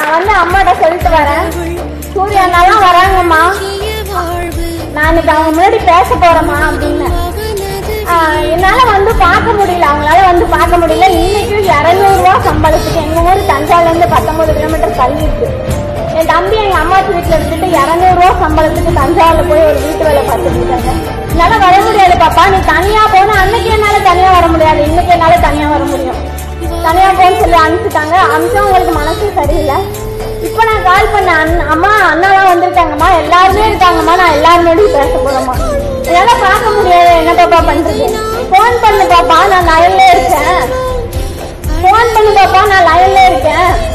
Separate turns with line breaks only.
நான் வந்து அம்மாட்ட சொல்லிட்டு வரேன் சூர்யா அண்ணாலாம் வராங்கம்மா நான் இன்னைக்கு அவங்க முன்னாடி பேச போறேம்மா அப்படின்னு ஆஹ் என்னால வந்து பார்க்க முடியல அவங்களால வந்து பார்க்க முடியல இன்னைக்கு இருநூறு ரூபா சம்பளத்துக்கு எங்க ஊர் தஞ்சாவூர்ல இருந்து பத்தொன்பது கிலோமீட்டர் தள்ளி இருக்கு என் தம்பி எங்க அம்மாச்சி வீட்டுல இருந்துட்டு இருநூறு ரூபா சம்பளத்துக்கு தஞ்சாவூர்ல போய் ஒரு வீட்டு வேலை பார்த்துட்டு இருக்காங்க என்னால வர முடியாது பாப்பா நீ தனியா போன அன்னைக்கு என்னால தனியா வர முடியாது இன்னைக்கு என்னால தனியா வர முடியும் தனியா போன்னு சொல்லி அனுப்பிச்சிட்டாங்க அனுப்பிச்சும் உங்களுக்கு மனசு சரியில்லை இப்போ நான் கால் பண்ண அண்ணா அம்மா அண்ணாலாம் வந்திருக்காங்கம்மா எல்லாருமே இருக்காங்கம்மா நான் எல்லாருமேடையும் பேச போறேம்மா என்னால பார்க்க முடியாது என்ன பாப்பா பண்றது ஃபோன் பண்ணு பாப்பா நான் லைன்ல இருக்கேன் ஃபோன் பண்ணு பாப்பா நான் லைன்ல இருக்கேன்